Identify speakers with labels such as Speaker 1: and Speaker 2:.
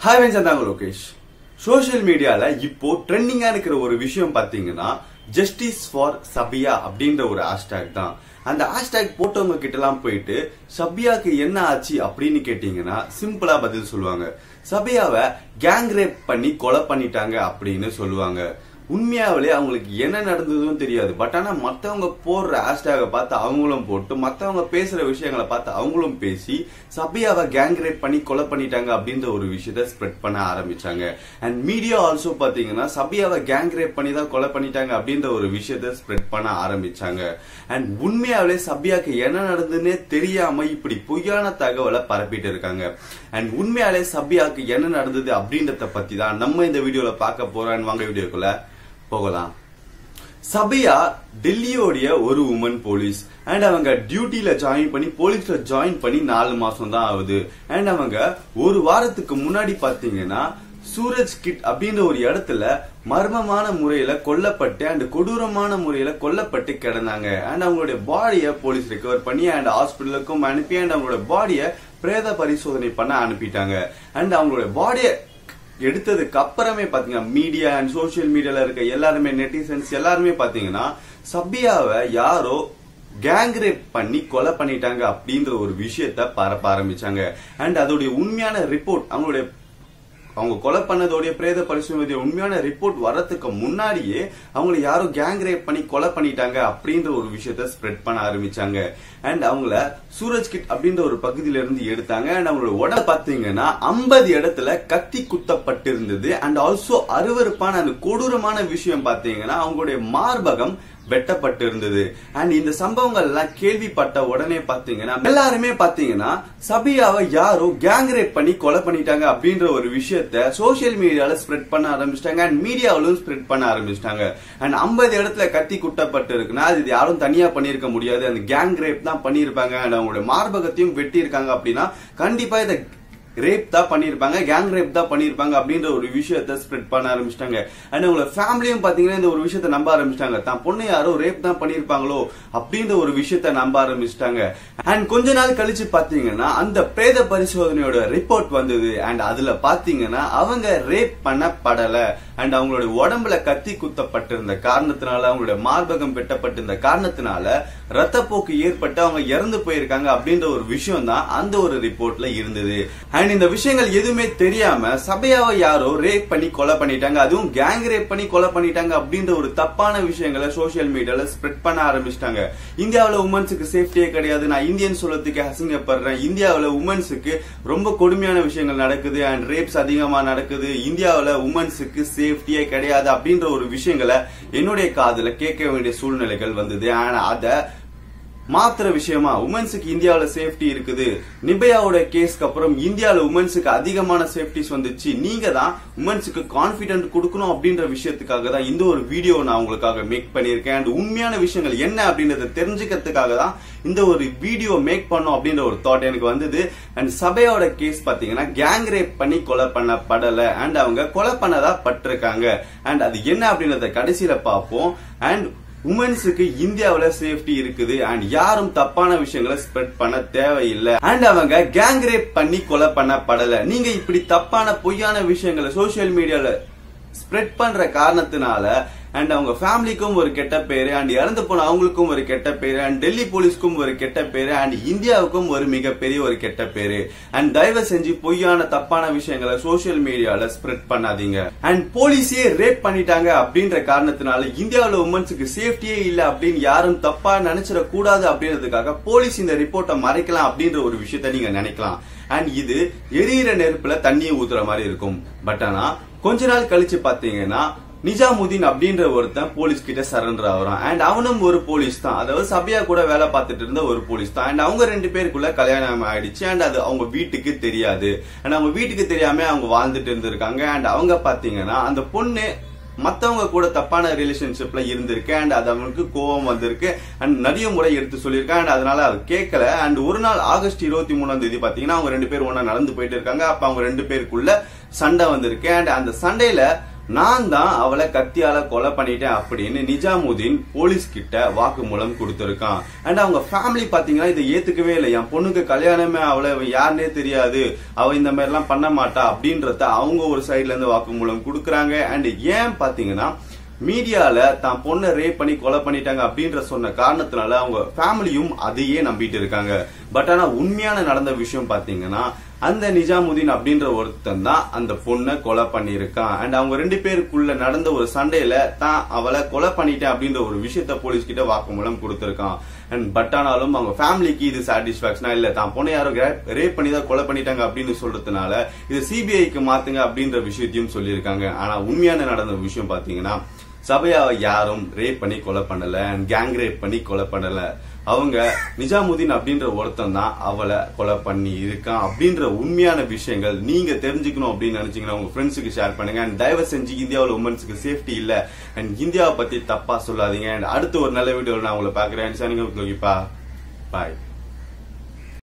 Speaker 1: hi வெஞ்சந்தாங்க Lokesh social மீடியால இப்போ ட்ரெண்டிங்கா இருக்கிற ஒரு விஷயம் பாத்தீங்கன்னா ஜஸ்டிஸ் ஃபார் சபியா அப்படின்ற ஒரு ஹேஷ்டேக் தான் அந்த ஹேஷ்டேக் போட்டவங்க கிட்ட எல்லாம் போயிட்டு சபியாக்கு என்ன ஆச்சு அப்படின்னு கேட்டீங்கன்னா சிம்பிளா பதில் சொல்லுவாங்க சபியாவை கேங் ரேப் பண்ணி கொலை பண்ணிட்டாங்க அப்படின்னு சொல்லுவாங்க உண்மையாவிலே அவங்களுக்கு என்ன நடந்ததுன்னு தெரியாது பட் ஆனா மத்தவங்க போடுற ஹேஷ்டேக பார்த்து அவங்களும் போட்டு மத்தவங்க பேசுற விஷயங்களை பார்த்து அவங்களும் பேசி சபியாவை கேங் ரேப் பண்ணி கொலை பண்ணிட்டாங்க அப்படின்ற ஒரு விஷயத்த ஸ்ப்ரெட் பண்ண ஆரம்பிச்சாங்க அண்ட் மீடியா ஆல்சோ பாத்தீங்கன்னா சபியாவை கேங் ரேப் பண்ணி தான் கொலை பண்ணிட்டாங்க அப்படின்ற ஒரு விஷயத்த ஸ்ப்ரெட் பண்ண ஆரம்பிச்சாங்க அண்ட் உண்மையாவிலே சபியாக்கு என்ன நடந்ததுன்னே தெரியாம இப்படி பொய்யான தகவலை பரப்பிட்டு இருக்காங்க அண்ட் உண்மையாலே சபியாக்கு என்ன நடந்தது அப்படின்றத பத்தி தான் நம்ம இந்த வீடியோல பார்க்க போறோம் வாங்க வீடியோக்குள்ள போகலாம் சபியா டெல்லியோடைய ஒரு உமன் போலீஸ் அண்ட் அவங்க டியூட்டில ஜாயின் பண்ணி போலீஸ்ல ஜாயின் பண்ணி நாலு மாசம் தான் ஆகுது அண்ட் அவங்க ஒரு வாரத்துக்கு முன்னாடி பாத்தீங்கன்னா சூரஜ் கிட் அப்படின்ற ஒரு இடத்துல மர்மமான முறையில கொல்லப்பட்டு அண்ட் கொடூரமான முறையில கொல்லப்பட்டு கிடந்தாங்க அண்ட் அவங்களுடைய பாடியை போலீஸ் ரெக்கவர் பண்ணி அண்ட் ஹாஸ்பிட்டலுக்கும் அனுப்பி அண்ட் அவங்களோட பாடியை பிரேத பரிசோதனை பண்ண அனுப்பிட்டாங்க அண்ட் அவங்களுடைய பாடியை எடுத்ததுக்கு அப்புறமே பாத்தீங்கன்னா மீடியா அண்ட் சோசியல் மீடியால இருக்க எல்லாருமே நெட்டிசன்ஸ் எல்லாருமே பாத்தீங்கன்னா சபியாவை யாரோ கேங் ரேப் பண்ணி கொலை பண்ணிட்டாங்க அப்படின்ற ஒரு விஷயத்த பரப்ப ஆரம்பிச்சாங்க அண்ட் அதோடைய உண்மையான ரிப்போர்ட் அவங்களுடைய அவங்க கொலை பண்ணதோடைய பிரேத பரிசோதனை உண்மையான ரிப்போர்ட் வரதுக்கு முன்னாடியே அவங்களை யாரோ கேங் ரேப் பண்ணி கொலை பண்ணிட்டாங்க அப்படின்ற ஒரு விஷயத்த ஸ்ப்ரெட் பண்ண ஆரம்பிச்சாங்க அண்ட் அவங்கள சூரஜ் கிட் அப்படின்ற ஒரு பகுதியில இருந்து எடுத்தாங்க அண்ட் அவங்களோட உடல் பாத்தீங்கன்னா ஐம்பது இடத்துல கத்தி குத்தப்பட்டிருந்தது அண்ட் ஆல்சோ அருவருப்பான அந்த கொடூரமான விஷயம் பாத்தீங்கன்னா அவங்களுடைய மார்பகம் வெட்டப்பட்டு இருந்தது அண்ட் இந்த சம்பவங்கள் எல்லாம் கேள்விப்பட்ட உடனே பாத்தீங்கன்னா எல்லாருமே பாத்தீங்கன்னா சபியாவை யாரோ கேங் ரேப் பண்ணி கொலை பண்ணிட்டாங்க அப்படின்ற ஒரு விஷயத்த சோசியல் மீடியால ஸ்ப்ரெட் பண்ண ஆரம்பிச்சிட்டாங்க அண்ட் மீடியாவிலும் ஸ்ப்ரெட் பண்ண ஆரம்பிச்சிட்டாங்க அண்ட் ஐம்பது இடத்துல கத்தி குட்டப்பட்டு இருக்குன்னா அது யாரும் தனியா பண்ணிருக்க முடியாது அந்த கேங் ரேப் தான் பண்ணிருப்பாங்க அண்ட் அவங்களுடைய மார்பகத்தையும் வெட்டி இருக்காங்க அப்படின்னா கண்டிப்பா இதை ரேப் தான் பண்ணிருப்பாங்க கேங் ரேப் தான் பண்ணிருப்பாங்க அப்படின்ற ஒரு விஷயத்த ஸ்ப்ரெட் பண்ண ஆரம்பிச்சிட்டாங்க அண்ட் உங்களோட ஃபேமிலியும் பாத்தீங்கன்னா இந்த ஒரு விஷயத்த நம்ப ஆரம்பிச்சிட்டாங்க தான் பொண்ணு யாரோ ரேப் தான் பண்ணிருப்பாங்களோ அப்படின்ற ஒரு விஷயத்த நம்ப ஆரம்பிச்சிட்டாங்க அண்ட் கொஞ்ச நாள் கழிச்சு பாத்தீங்கன்னா அந்த பிரேத பரிசோதனையோட ரிப்போர்ட் வந்தது அண்ட் அதுல பாத்தீங்கன்னா அவங்க ரேப் பண்ணப்படல அண்ட் அவங்களுடைய உடம்புல கத்தி குத்தப்பட்டிருந்த காரணத்தினால அவங்களுடைய மார்பகம் வெட்டப்பட்டிருந்த காரணத்தினால ரத்தப்போக்கு ஏற்பட்டு அவங்க இறந்து போயிருக்காங்க அப்படின்ற ஒரு விஷயம் தான் அந்த ஒரு ரிப்போர்ட்ல இருந்தது அண்ட் இந்த விஷயங்கள் எதுவுமே தெரியாம சபையாவை யாரோ ரேப் பண்ணி கொலை பண்ணிட்டாங்க அதுவும் கேங் ரேப் பண்ணி கொலை பண்ணிட்டாங்க அப்படின்ற ஒரு தப்பான விஷயங்களை சோசியல் மீடியால ஸ்ப்ரெட் பண்ண ஆரம்பிச்சிட்டாங்க இந்தியாவில உமன்ஸுக்கு சேஃப்டியே கிடையாது நான் இந்தியன் சொல்லத்துக்கு அசிங்கப்படுறேன் இந்தியாவில உமன்ஸுக்கு ரொம்ப கொடுமையான விஷயங்கள் நடக்குது அண்ட் ரேப்ஸ் அதிகமா நடக்குது இந்தியாவில உமன்ஸுக்கு சேஃப்டியே கிடையாது அப்படின்ற ஒரு விஷயங்களை என்னுடைய காதுல கேட்க வேண்டிய சூழ்நிலைகள் வந்தது ஆனா அத மாத்திர விஷயமா உமன்ஸுக்கு இந்தியாவில சேஃப்டி இருக்குது நிபயாவோட கேஸ்க்கு அப்புறம் இந்தியாவில உமன்ஸுக்கு அதிகமான சேஃப்டிஸ் வந்துச்சு நீங்க தான் உமன்ஸுக்கு கான்பிடன்ட் கொடுக்கணும் அப்படின்ற விஷயத்துக்காக தான் இந்த ஒரு வீடியோ நான் உங்களுக்காக மேக் பண்ணியிருக்கேன் அண்ட் உண்மையான விஷயங்கள் என்ன அப்படின்றத தெரிஞ்சுக்கிறதுக்காக தான் இந்த ஒரு வீடியோ மேக் பண்ணும் அப்படின்ற ஒரு தாட் எனக்கு வந்தது அண்ட் சபையோட கேஸ் பாத்தீங்கன்னா கேங் ரேப் பண்ணி கொலை பண்ணப்படல அண்ட் அவங்க கொலை பண்ணதா பட்டிருக்காங்க அண்ட் அது என்ன அப்படின்றத கடைசியில பார்ப்போம் அண்ட் உமன்ஸுக்கு இந்தியாவில சேஃப்டி இருக்குது அண்ட் யாரும் தப்பான விஷயங்களை ஸ்ப்ரெட் பண்ண தேவையில்லை அண்ட் அவங்க கேங் ரேப் பண்ணி கொலை பண்ணப்படல நீங்க இப்படி தப்பான பொய்யான விஷயங்களை சோசியல் மீடியால ஸ்ப்ரெட் பண்ற காரணத்தினால அண்ட் அவங்க ஃபேமிலிக்கும் ஒரு கெட்ட பேரு அண்ட் இறந்து போன அவங்களுக்கும் ஒரு கெட்ட பேரு அண்ட் டெல்லி போலீஸ்க்கும் ஒரு கெட்ட பேரு அண்ட் இந்தியாவுக்கும் ஒரு மிகப்பெரிய ஒரு கெட்ட பேரு அண்ட் தயவு செஞ்சு பொய்யான தப்பான விஷயங்களை சோசியல் மீடியால ஸ்ப்ரெட் பண்ணாதீங்க அண்ட் போலீஸே ரேப் பண்ணிட்டாங்க அப்படின்ற காரணத்தினால இந்தியாவில உமன்ஸுக்கு சேஃப்டியே இல்ல அப்படின்னு யாரும் தப்பா நினைச்சிட கூடாது அப்படின்றதுக்காக போலீஸ் இந்த ரிப்போர்ட்டை மறைக்கலாம் அப்படின்ற ஒரு விஷயத்த நீங்க நினைக்கலாம் அண்ட் இது எரியிற நெருப்புல தண்ணியை ஊத்துற மாதிரி இருக்கும் பட் ஆனா கொஞ்ச நாள் கழிச்சு பாத்தீங்கன்னா நிஜாமுதீன் அப்படின்ற ஒருத்தன் போலீஸ் கிட்ட சரண்டர் ஆகுறான் அண்ட் அவனும் ஒரு போலீஸ் தான் அதாவது சபையா கூட வேலை பார்த்துட்டு இருந்த ஒரு போலீஸ் தான் அண்ட் அவங்க ரெண்டு பேருக்குள்ள கல்யாணம் ஆயிடுச்சு அண்ட் அது அவங்க வீட்டுக்கு தெரியாது அண்ட் அவங்க வீட்டுக்கு தெரியாம அவங்க வாழ்ந்துட்டு இருந்திருக்காங்க அண்ட் அவங்க பாத்தீங்கன்னா அந்த பொண்ணு மத்தவங்க கூட தப்பான ரிலேஷன்ஷிப்ல இருந்திருக்கு அண்ட் அது அவனுக்கு கோவம் வந்திருக்கு அண்ட் நிறைய முறை எடுத்து சொல்லியிருக்கேன் அண்ட் அதனால அது கேட்கல அண்ட் ஒரு நாள் ஆகஸ்ட் இருபத்தி மூணாம் தேதி பாத்தீங்கன்னா அவங்க ரெண்டு பேரும் ஒன்னா நடந்து போயிட்டு இருக்காங்க அப்ப அவங்க ரெண்டு பேருக்குள்ள சண்டை வந்திருக்கு அண்ட் அந்த சண்டையில நான் தான் அவளை கத்தியால கொலை பண்ணிட்டேன் அப்படின்னு நிஜாமுதீன் போலீஸ் கிட்ட வாக்குமூலம் கொடுத்திருக்கான் அண்ட் அவங்க ஃபேமிலி பாத்தீங்கன்னா இதை ஏத்துக்கவே இல்லை என் பொண்ணுக்கு கல்யாணமே அவளை இவ யாருனே தெரியாது அவ இந்த மாதிரி எல்லாம் பண்ண மாட்டா அப்படின்றத அவங்க ஒரு சைடுல இருந்து வாக்குமூலம் கொடுக்கறாங்க அண்ட் ஏன் பாத்தீங்கன்னா மீடியால தான் பொண்ணை ரேப் பண்ணி கொலை பண்ணிட்டாங்க அப்படின்ற சொன்ன காரணத்தினால அவங்க ஃபேமிலியும் அதையே நம்பிட்டு இருக்காங்க பட் ஆனா உண்மையான நடந்த விஷயம் பாத்தீங்கன்னா அந்த நிஜாமுதீன் அப்படின்ற ஒருத்தன் தான் அந்த பொண்ணை கொலை பண்ணியிருக்கான் அண்ட் அவங்க ரெண்டு பேருக்குள்ள நடந்த ஒரு சண்டையில தான் அவளை கொலை பண்ணிட்டேன் அப்படின்ற ஒரு விஷயத்த போலீஸ் கிட்ட வாக்குமூலம் கொடுத்திருக்கான் அண்ட் பட் ஆனாலும் அவங்க ஃபேமிலிக்கு இது சாட்டிஸ்பாக்சனா இல்ல தான் பொண்ணை யாரோ ரேப் பண்ணி தான் கொலை பண்ணிட்டாங்க அப்படின்னு சொல்றதுனால இது சிபிஐக்கு மாத்துங்க அப்படின்ற விஷயத்தையும் சொல்லியிருக்காங்க ஆனா உண்மையான நடந்த விஷயம் பாத்தீங்கன்னா சபையாவை யாரும் ரேப் பண்ணி கொலை பண்ணல அண்ட் கேங் ரேப் பண்ணி கொலை பண்ணல அவங்க நிஜாமுதீன் அப்படின்ற ஒருத்தன் தான் அவளை கொலை பண்ணி இருக்கான் அப்படின்ற உண்மையான விஷயங்கள் நீங்க தெரிஞ்சுக்கணும் அப்படின்னு நினைச்சீங்கன்னா உங்க ஃப்ரெண்ட்ஸுக்கு ஷேர் பண்ணுங்க அண்ட் தயவு செஞ்சு இந்தியாவில் உமன்ஸுக்கு சேஃப்டி இல்ல அண்ட் இந்தியாவை பத்தி தப்பா சொல்லாதீங்க அண்ட் அடுத்து ஒரு நல்ல வீடியோவில் நான் உங்களை பாக்குறேன் பாய்